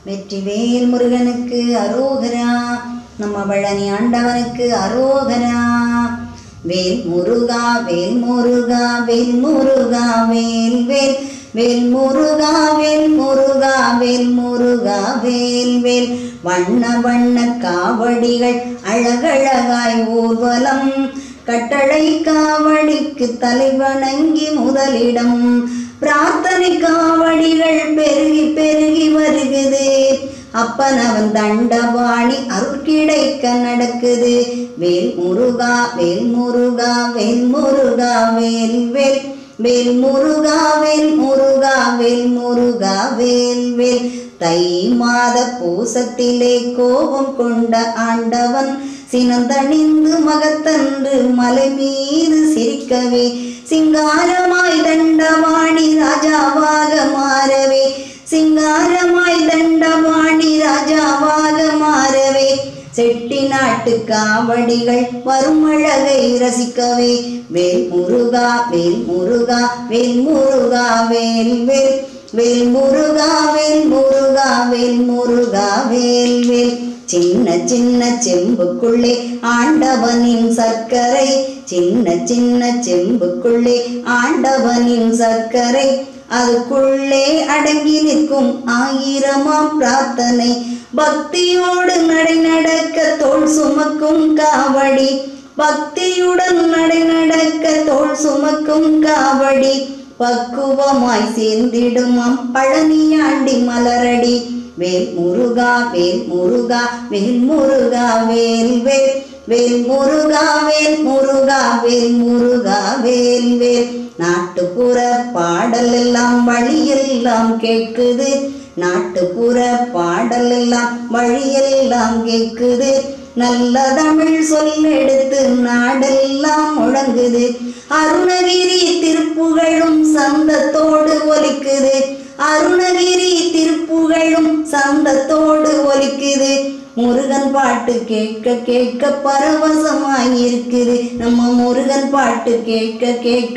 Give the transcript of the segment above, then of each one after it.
வெற்றிவேல் முருகனுக்கு அரோகரா நம்ம பழனி ஆண்டவனுக்கு அரோகரா வேல் முருகா வேல் முருகா வேல் முருகா வேல் வேல் வேல் முருகா வேல் முருகா வேல் முருகா வேல் வேல் வண்ண வண்ண காவடிகள் அழகழகாய் ஊர்வலம் கட்டளை காவடிக்கு தலைவணங்கி முதலிடம் பிரார்த்தனை காவடிகள் பெருகி பெருகி வருகுது அப்பன் அவன் தண்டபாணி அருள் கிடைக்க நடக்குது வேல் முருகா வேல் முருகா வேல் முருகா வேல் வேல் வேல் முருகா வேல் முருகா வேல் முருகா வேல் வேல் தை மாத பூசத்திலே கோபம் கொண்ட ஆண்டவன் சினந்தணிந்து மகத்தன்று மலை மீது சிரிக்கவே சிங்காரமாய் தண்டவாணி ராஜாவாக மாறவே சிங்காரமாய் தண்டவாணி ராஜாவாக மாறவே செட்டி நாட்டு காவடிகள் வரும் அழகை ரசிக்கவே வேல் முருகா வேல் முருகா வேல் முருகா வேல் வேல் வேல் முருகா வேல் முருகா வேல் முருகா வேல் வேல் சின்ன சின்ன செம்புக்குள்ளே ஆண்டவனின் சர்க்கரை சின்ன சின்ன செம்புக்குள்ளே ஆண்டவனின் சர்க்கரை அதுக்குள்ளே அடங்கி நிற்கும் ஆயிரமாம் பிரார்த்தனை பக்தியோடு நடை நடக்க தோல் சுமக்கும் காவடி பக்தியுடன் நடை நடக்க தோல் சுமக்கும் காவடி பக்குவமாய் சேர்ந்திடுமாம் பழனியாண்டி மலரடி வேல் முருகா வேல் முருகா வேல் முருகா வேல் வேல் வேல் முருகா வேல் முருகா வேல் முருகா வேல் வேல் நாட்டுப்புற பாடல் எல்லாம் வழியெல்லாம் கேட்குது நாட்டுப்புற பாடல் எல்லாம் வழியெல்லாம் கேட்குது நல்ல தமிழ் சொல்லெடுத்து நாடெல்லாம் முழங்குது அருணகிரி திருப்புகழும் சந்தத்தோடு ஒலிக்குது அருணகிரி திருப்புகழும் சந்தத்தோடு ஒலிக்குது முருகன் பாட்டு கேட்க கேட்க பரவசமாயிருக்குது நம்ம முருகன் பாட்டு கேட்க கேட்க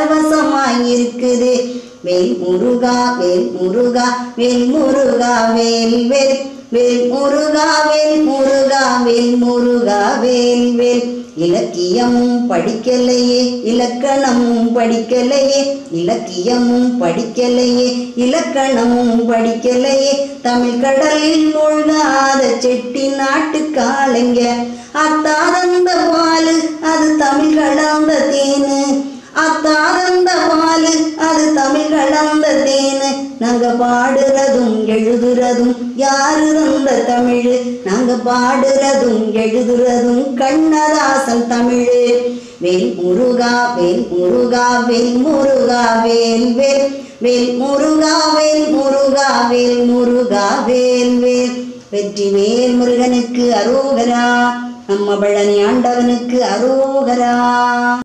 பரவசமாயிருக்குது வேல் முருகா வேல் முருகா வேல் முருகா வேல் வேல் வேல் முருகா வேல் முருகா வேல் முருகா வேல் வேல் இலக்கியமும் படிக்கலையே இலக்கணமும் படிக்கலையே இலக்கியமும் படிக்கலையே இலக்கணமும் படிக்கலையே தமிழ் கடலில் மூழ்காத செட்டி நாட்டு காளைங்க அத்தாதந்த பாலு அது தமிழ் கலந்த தேனு அத்தாதந்த பாலு அது தமிழ் கலந்த தேனு நாங்க பாடுறதும் எழுதுறதும் யாரு தந்த தமிழ் நாங்க பாடுறதும் எழுதுறதும் கண்ணதாசன் தமிழ் வேல் முருகா வேல் முருகா வேல் முருகா வேல் வேல் வேல் முருகா வேல் முருகா வேல் முருகா வேல் வேல் வெற்றி வேல் முருகனுக்கு அரோகரா நம்ம பழனி ஆண்டவனுக்கு அரோகரா